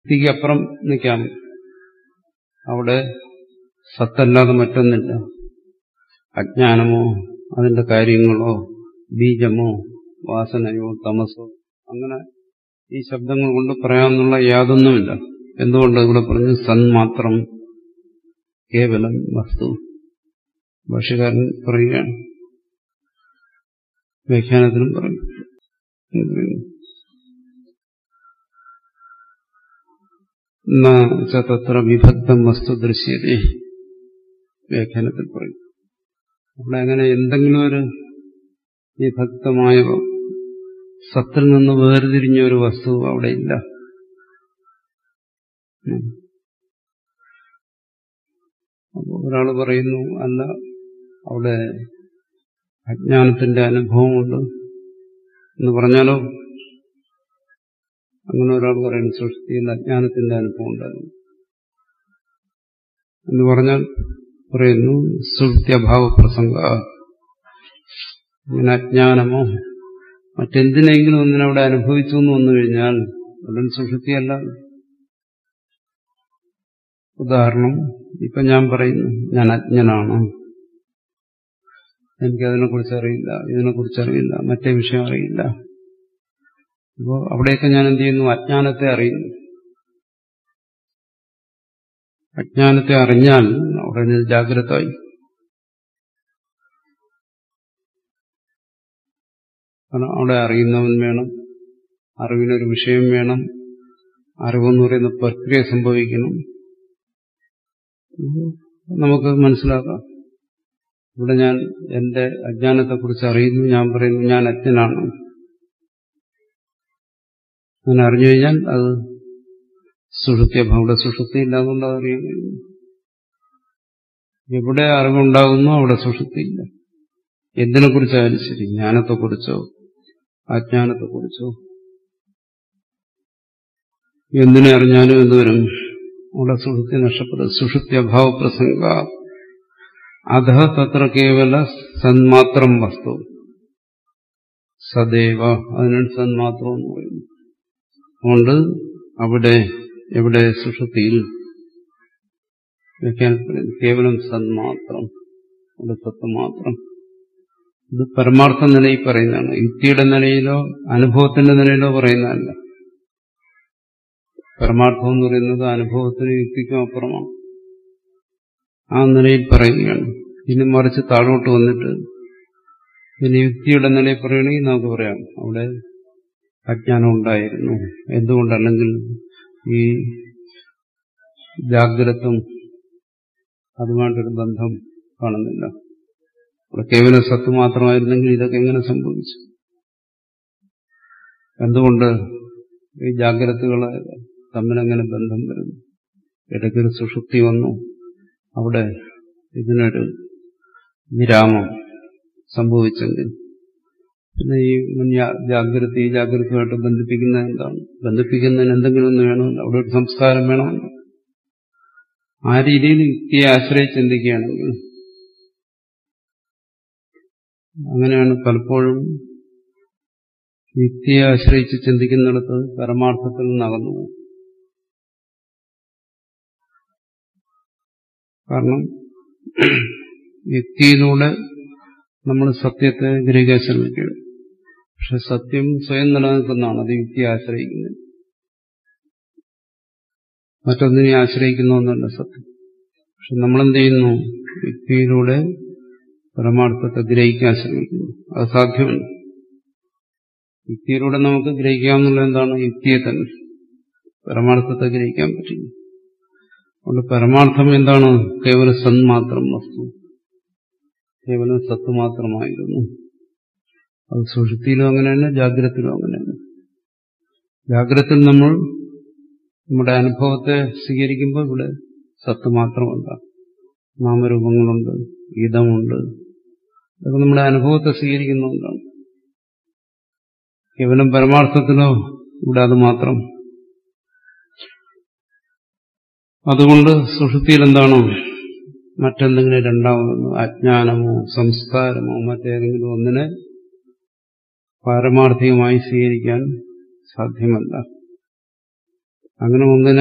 യുക്തിക്ക് അപ്പുറം നിൽക്കാം അവിടെ സത്തല്ലാതെ മറ്റൊന്നില്ല അജ്ഞാനമോ അതിന്റെ കാര്യങ്ങളോ ബീജമോ വാസനയോ തമസോ അങ്ങനെ ഈ ശബ്ദങ്ങൾ കൊണ്ട് പറയാമെന്നുള്ള യാതൊന്നുമില്ല എന്തുകൊണ്ട് ഇവിടെ പറഞ്ഞു സന്മാത്രം കേവലം വസ്തു ഭാഷകാരൻ പറയുകയാണ് വ്യാഖ്യാനത്തിലും പറയും തത്ര വിഭക്തം വസ്തു ദൃശ്യതേ വ്യാഖ്യാനത്തിൽ പറയും അവിടെ അങ്ങനെ എന്തെങ്കിലും ഒരു വിഭക്തമായ സത്തിൽ നിന്ന് വേർതിരിഞ്ഞ ഒരു വസ്തു അവിടെ ഇല്ല അപ്പോൾ ഒരാൾ പറയുന്നു അല്ല അവിടെ അജ്ഞാനത്തിന്റെ അനുഭവമുണ്ട് എന്ന് പറഞ്ഞാലോ അങ്ങനെ ഒരാൾ പറയുന്നു സൃഷ്ടിയിൽ അജ്ഞാനത്തിന്റെ അനുഭവം ഉണ്ടാകും എന്ന് പറഞ്ഞാൽ പറയുന്നു സുഹൃത്യഭാവ പ്രസംഗ ഇങ്ങനെ അജ്ഞാനമോ മറ്റെന്തിനെങ്കിലും ഒന്നിനവിടെ അനുഭവിച്ചു എന്ന് വന്നു കഴിഞ്ഞാൽ ഉടൻ സുഷുതിയല്ല ഉദാഹരണം ഇപ്പൊ ഞാൻ പറയുന്നു ഞാൻ അജ്ഞനാണ് എനിക്കതിനെക്കുറിച്ച് അറിയില്ല ഇതിനെക്കുറിച്ച് അറിയില്ല മറ്റേ വിഷയം അറിയില്ല അപ്പോൾ അവിടെയൊക്കെ ഞാൻ എന്ത് ചെയ്യുന്നു അജ്ഞാനത്തെ അറിയുന്നു അജ്ഞാനത്തെ അറിഞ്ഞാൽ അവിടെ ജാഗ്രതയായി കാരണം അവിടെ അറിയുന്നവൻ വേണം അറിവിനൊരു വിഷയം വേണം അറിവെന്ന് പറയുന്ന പ്രക്രിയ സംഭവിക്കണം നമുക്ക് മനസ്സിലാക്കാം ഇവിടെ ഞാൻ എന്റെ അജ്ഞാനത്തെക്കുറിച്ച് അറിയുന്നു ഞാൻ പറയുന്നു ഞാൻ അജ്ഞനാണ് അങ്ങനെ അറിഞ്ഞു കഴിഞ്ഞാൽ അത് സുഷുപ്തിയഭാവം അവിടെ സുഷുപ്തി ഇല്ലാതുകൊണ്ട് അതറിയാൻ കഴിയും എവിടെ അറിവുണ്ടാകുന്നോ അവിടെ സുഷുപ്തിയില്ല എന്തിനെക്കുറിച്ചായാലും ശരി ജ്ഞാനത്തെക്കുറിച്ചോ അജ്ഞാനത്തെക്കുറിച്ചോ എന്തിനെ അറിഞ്ഞാലും എന്തുവരും അവിടെ സുഷുപ്തി നഷ്ടപ്പെടും സുഷുപ്തി അഭാവ പ്രസംഗ അധ തത്ര കേവല സന്മാത്രം വസ്തു സദൈവ അതിനാണ് സന്മാത്രം എന്ന് പറയുന്നു അതുകൊണ്ട് അവിടെ എവിടെ സുഷുപ്തിയിൽ കേവലം സന്മാത്രം അവിടെ സത്വം മാത്രം ഇത് പരമാർത്ഥ നിലയിൽ പറയുന്നതാണ് യുക്തിയുടെ നിലയിലോ അനുഭവത്തിന്റെ നിലയിലോ പറയുന്നതല്ല പരമാർത്ഥം എന്ന് പറയുന്നത് അനുഭവത്തിനും യുക്തിക്കും അപ്പുറമാണ് ആ നിലയിൽ പറയുകയാണ് ഇനി മറിച്ച് താഴോട്ട് വന്നിട്ട് പിന്നെ യുക്തിയുടെ നിലയിൽ പറയുകയാണെങ്കിൽ നമുക്ക് പറയാം അവിടെ അജ്ഞാനം ഉണ്ടായിരുന്നു എന്തുകൊണ്ടല്ലെങ്കിൽ ഈ ജാഗ്രതും അതുമായിട്ടൊരു ബന്ധം കാണുന്നില്ല അവിടെ കേവലം സത്ത് മാത്രമായിരുന്നെങ്കിൽ ഇതൊക്കെ എങ്ങനെ സംഭവിച്ചു എന്തുകൊണ്ട് ഈ ജാഗ്രതകളെ തമ്മിലെങ്ങനെ ബന്ധം വരുന്നു ഇടയ്ക്കൊരു സുഷുപ്തി വന്നു അവിടെ ഇതിനൊരു വിരാമം സംഭവിച്ചെങ്കിൽ പിന്നെ ഈ ജാഗ്രത ഈ ജാഗ്രതയുമായിട്ട് ബന്ധിപ്പിക്കുന്നത് എന്താണ് ബന്ധിപ്പിക്കുന്നതിന് എന്തെങ്കിലും ഒന്ന് വേണമല്ലോ അവിടെ ഒരു സംസ്കാരം വേണമല്ലോ ആ രീതിയിൽ യുക്തിയെ ആശ്രയിച്ച് ചിന്തിക്കുകയാണെങ്കിൽ അങ്ങനെയാണ് പലപ്പോഴും യുക്തിയെ ആശ്രയിച്ച് ചിന്തിക്കുന്നിടത്ത് പരമാർത്ഥത്തിൽ നിന്നകന്നു പോകും കാരണം യുക്തിയിലൂടെ നമ്മൾ സത്യത്തെ ഗ്രഹിക്കാൻ ശ്രമിക്കുകയാണ് പക്ഷെ സത്യം സ്വയം നിലനിൽക്കുന്നതാണ് അത് യുക്തിയെ ആശ്രയിക്കുന്നത് മറ്റൊന്നിനെ ആശ്രയിക്കുന്ന ഒന്നല്ല സത്യം പക്ഷെ നമ്മളെന്ത് ചെയ്യുന്നു യുക്തിയിലൂടെ പരമാർത്ഥത്തെ ഗ്രഹിക്കാൻ ശ്രമിക്കുന്നു അത് സാധ്യമല്ല യുക്തിയിലൂടെ നമുക്ക് ഗ്രഹിക്കാമെന്നുള്ള എന്താണ് യുക്തിയെ തന്നെ പരമാർത്ഥത്തെ ഗ്രഹിക്കാൻ പറ്റില്ല അതുകൊണ്ട് പരമാർത്ഥം എന്താണ് കേവലം സന്മാത്രം വസ്തു കേവലം സത്ത് മാത്രമായിരുന്നു അത് സുഷുപ്തിയിലും അങ്ങനെയാണ് ജാഗ്രതത്തിലും അങ്ങനെയാണ് ജാഗ്രതത്തിൽ നമ്മൾ നമ്മുടെ അനുഭവത്തെ സ്വീകരിക്കുമ്പോൾ ഇവിടെ സത്ത് മാത്രമല്ല നാമരൂപങ്ങളുണ്ട് ഗീതമുണ്ട് അതൊക്കെ നമ്മുടെ അനുഭവത്തെ സ്വീകരിക്കുന്നതുകൊണ്ടാണ് കേവലം പരമാർത്ഥത്തിലോ ഇവിടെ അത് മാത്രം അതുകൊണ്ട് സുഷുപ്തിയിൽ എന്താണ് മറ്റെന്തെങ്കിലും രണ്ടാമതൊന്നോ അജ്ഞാനമോ സംസ്കാരമോ മറ്റേതെങ്കിലും ഒന്നിനെ പാരമാർത്ഥികമായി സ്വീകരിക്കാൻ സാധ്യമല്ല അങ്ങനെ ഒന്നിനെ